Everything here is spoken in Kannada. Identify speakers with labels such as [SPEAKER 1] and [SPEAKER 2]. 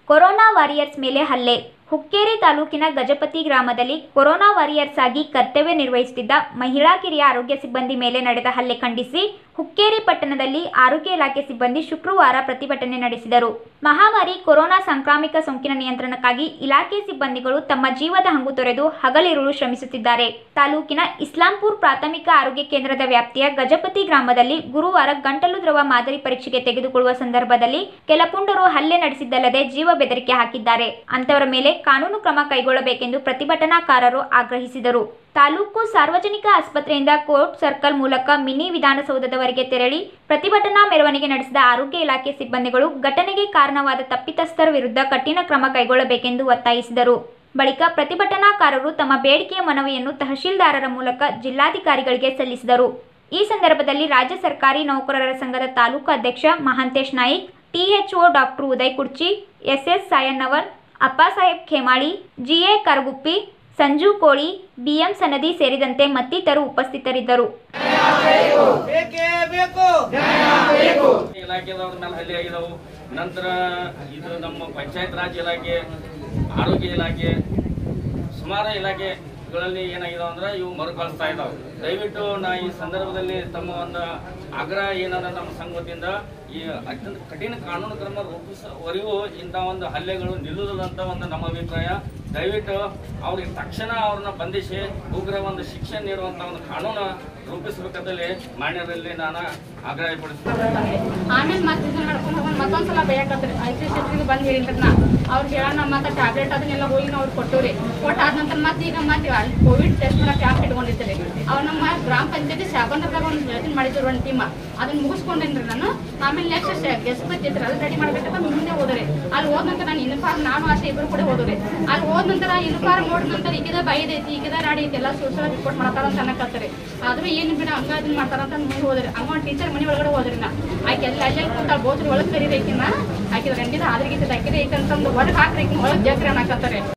[SPEAKER 1] ಕೊರೋನಾ ವಾರಿಯರ್ಸ್ ಮೇಲೆ ಹಲ್ಲೆ ಹುಕ್ಕೇರಿ ತಾಲೂಕಿನ ಗಜಪತಿ ಗ್ರಾಮದಲ್ಲಿ ಕೊರೋನಾ ವಾರಿಯರ್ಸ್ ಆಗಿ ಕರ್ತವ್ಯ ನಿರ್ವಹಿಸುತ್ತಿದ್ದ ಮಹಿಳಾ ಕಿರಿಯ ಆರೋಗ್ಯ ಸಿಬ್ಬಂದಿ ಮೇಲೆ ನಡೆದ ಹಲ್ಲೆ ಖಂಡಿಸಿ ಹುಕ್ಕೇರಿ ಪಟ್ಟಣದಲ್ಲಿ ಆರೋಗ್ಯ ಇಲಾಖೆ ಸಿಬ್ಬಂದಿ ಶುಕ್ರವಾರ ಪ್ರತಿಭಟನೆ ನಡೆಸಿದರು ಮಹಾಮಾರಿ ಕೊರೋನಾ ಸಾಂಕ್ರಾಮಿಕ ಸೋಂಕಿನ ನಿಯಂತ್ರಣಕ್ಕಾಗಿ ಇಲಾಖೆ ಸಿಬ್ಬಂದಿಗಳು ತಮ್ಮ ಜೀವದ ಹಂಗು ತೊರೆದು ಹಗಲಿರುಳು ಶ್ರಮಿಸುತ್ತಿದ್ದಾರೆ ತಾಲೂಕಿನ ಇಸ್ಲಾಂಪುರ್ ಪ್ರಾಥಮಿಕ ಆರೋಗ್ಯ ಕೇಂದ್ರದ ವ್ಯಾಪ್ತಿಯ ಗಜಪತಿ ಗ್ರಾಮದಲ್ಲಿ ಗುರುವಾರ ಗಂಟಲು ದ್ರವ ಮಾದರಿ ಪರೀಕ್ಷೆಗೆ ತೆಗೆದುಕೊಳ್ಳುವ ಸಂದರ್ಭದಲ್ಲಿ ಕೆಲ ಪುಂಡರು ಹಲ್ಲೆ ನಡೆಸಿದ್ದಲ್ಲದೆ ಜೀವ ಬೆದರಿಕೆ ಹಾಕಿದ್ದಾರೆ ಅಂತವರ ಮೇಲೆ ಕಾನೂನು ಕ್ರಮ ಕೈಗೊಳ್ಳಬೇಕೆಂದು ಪ್ರತಿಭಟನಾಕಾರರು ಆಗ್ರಹಿಸಿದರು ತಾಲೂಕು ಸಾರ್ವಜನಿಕ ಆಸ್ಪತ್ರೆಯಿಂದ ಕೋರ್ಟ್ ಸರ್ಕಲ್ ಮೂಲಕ ಮಿನಿ ವಿಧಾನಸೌಧದವರೆಗೆ ತೆರಳಿ ಪ್ರತಿಭಟನಾ ಮೆರವಣಿಗೆ ನಡೆಸಿದ ಆರೋಗ್ಯ ಇಲಾಖೆ ಸಿಬ್ಬಂದಿಗಳು ಘಟನೆಗೆ ಕಾರಣವಾದ ತಪ್ಪಿತಸ್ಥರ ವಿರುದ್ಧ ಕಠಿಣ ಕ್ರಮ ಕೈಗೊಳ್ಳಬೇಕೆಂದು ಒತ್ತಾಯಿಸಿದರು ಬಳಿಕ ಪ್ರತಿಭಟನಾಕಾರರು ತಮ್ಮ ಬೇಡಿಕೆಯ ಮನವಿಯನ್ನು ತಹಶೀಲ್ದಾರರ ಮೂಲಕ ಜಿಲ್ಲಾಧಿಕಾರಿಗಳಿಗೆ ಸಲ್ಲಿಸಿದರು ಈ ಸಂದರ್ಭದಲ್ಲಿ ರಾಜ್ಯ ಸರ್ಕಾರಿ ನೌಕರರ ಸಂಘದ ತಾಲೂಕು ಅಧ್ಯಕ್ಷ Mahantesh Naik THO doctor Uday Kurchi SS Sayannavar Appasaheb Khemali GA Karaguppi Sanju Koli BM Sanadi ಸೇರಿದಂತೆ ಮತ್ತಿತರರು ಉಪಸ್ಥಿತರಿದ್ದರು
[SPEAKER 2] ಬೇಕೇ ಬೇಕು
[SPEAKER 3] ಇಲಾಖೆದವ್ರ ಮೇಲೆ ಹಲ್ಲೆ ಆಗಿದಾವು ನಂತರ ಇದು ನಮ್ಮ ಪಂಚಾಯತ್ ರಾಜ್ ಇಲಾಖೆ ಆರೋಗ್ಯ ಇಲಾಖೆ ಸುಮಾರು ಇಲಾಖೆಗಳಲ್ಲಿ ಏನಾಗಿದಾವ ಅಂದ್ರೆ ಇವು ಮರುಕಳಿಸ್ತಾ ಇದಾವೆ ದಯವಿಟ್ಟು ನಾ ಈ ಸಂದರ್ಭದಲ್ಲಿ ತಮ್ಮ ಒಂದು ಆಗ್ರಹ ಏನದ ನಮ್ಮ ಸಂಘ ವತಿಯಿಂದ ಈ ಅತ್ಯಂತ ಕಠಿಣ ಕಾನೂನು ಕ್ರಮ ರೂಪಿಸುವವರೆಗೂ ಇಂಥ ಒಂದು ಹಲ್ಲೆಗಳು ನಿಲ್ಲುವುದಂತ ಒಂದು ನಮ್ಮ ಅಭಿಪ್ರಾಯ ದಯವಿಟ್ಟು ಅವ್ರಿಗೆ ತಕ್ಷಣ ಅವ್ರನ್ನ ಬಂಧಿಸಿ ಉಗ್ರ ಒಂದು ಶಿಕ್ಷೆ ನೀಡುವಂತ ಒಂದು ಕಾನೂನು ರೂಪಿಸಬೇಕಂತಲ್ಲಿ ಮಾನ್ಯರಲ್ಲಿ ನಾನು ಆಗ್ರಹಪಡಿಸ್ತೀನಿ
[SPEAKER 4] ಆಮೇಲೆ ಮತ್ತೆ ಇದನ್ನ ನಡ್ಕೊಂಡು ಹೋಗೋಣ ಮತ್ತೊಂದ್ಸಲ ಬೇಯಕತ್ರಿ ಐ ಸಿ ಸಿಟಿಗೆ ಬಂದು ಹೇಳಿನ್ರಿ ನಾ ಅವ್ರಿಗೆ ಹೇಳೋಣ ಮತ್ತೆ ಟ್ಯಾಬ್ಲೆಟ್ ಅದನ್ನೆಲ್ಲ ಹೋಗಿ ನಾವು ಅವ್ರಿಗೆ ಕೊಟ್ಟವ್ರಿ ಕೊಟ್ಟಾದ ನಂತರ ಮತ್ತೆ ಈಗ ಮತ್ತೆ ಅಲ್ಲಿ ಕೋವಿಡ್ ಟೆಸ್ಟ್ ಮಾಡಕ್ಕೆ ಕ್ಯಾಂಪ್ ಇಟ್ಕೊಂಡಿರ್ತೀರಿ ಅವ್ರು ನಮ್ಮ ಗ್ರಾಮ ಪಂಚಾಯತಿ ಶಾಬಂದ್ರದಾಗ ಒಂದು ಯೋಜನೆ ಮಾಡಿದ್ರು ಒಂದು ಟೀಮ್ ಅದನ್ನ ಮುಗಿಸ್ಕೊಂಡೇನ್ರಿ ನಾನು ಆಮೇಲೆ ನೆಕ್ಸ್ಟ್ ಗೆಸ್ಪತಿ ಇತ್ತು ಅದು ರೆಡಿ ಮಾಡ್ಬೇಕಂತ ಮುಂದೆ ಹೋದ್ರಿ ಅಲ್ಲಿ ಹೋದ ನಂತರ ನಾನು ಯೂನಿಫಾರ್ಮ್ ನಾನು ಅಷ್ಟೇ ಇಬ್ರು ಕೂಡ ಹೋದ್ರಿ ಅಲ್ಲಿ ಹೋದ ನಂತರ ಯೂನಿಫಾರ್ಮ್ ನೋಡಿದ ನಂತರ ಈಗಿದ ಬೈದೈತಿ ಈಗಿದ ರಾಡಿ ಐತಿ ಎಲ್ಲ ಸೋಷಲ್ ರಿಪೋರ್ಟ್ ಮಾಡ್ತಾರ ಅಂತ ಅನ್ನಕತ್ತಾರೆ ಆದ್ರೂ ಏನು ಬಿಡ ಹಂಗ ಅದನ್ನ ಮಾಡ್ತಾರ ಅಂತ ಮುಂದೆ ಹೋದ್ರಿ ಹಂಗ ಟೀಚರ್ ಮನೆ ಒಳಗಡೆ ಹೋದ್ರಿ ನಾ ಆಕೆ ಎಲ್ಲ ಅಲ್ಲೇ ಕುಂತ ಬೋತ್ರ ಒಳಗೆ ಕರಿಬೇಕಿನ ಆಕಿದ ಗಂಡಿದ ಆದ್ರಿಗಿದ್ದ ಅಕ್ಕಿದ ಐತೆ ಅಂತಂದು ಹೊರಗೆ ಹಾಕ್ರಿ ಒಳಗೆ ಜಗ್ರಿ ಅನ್ನಕತ್ತಾರೆ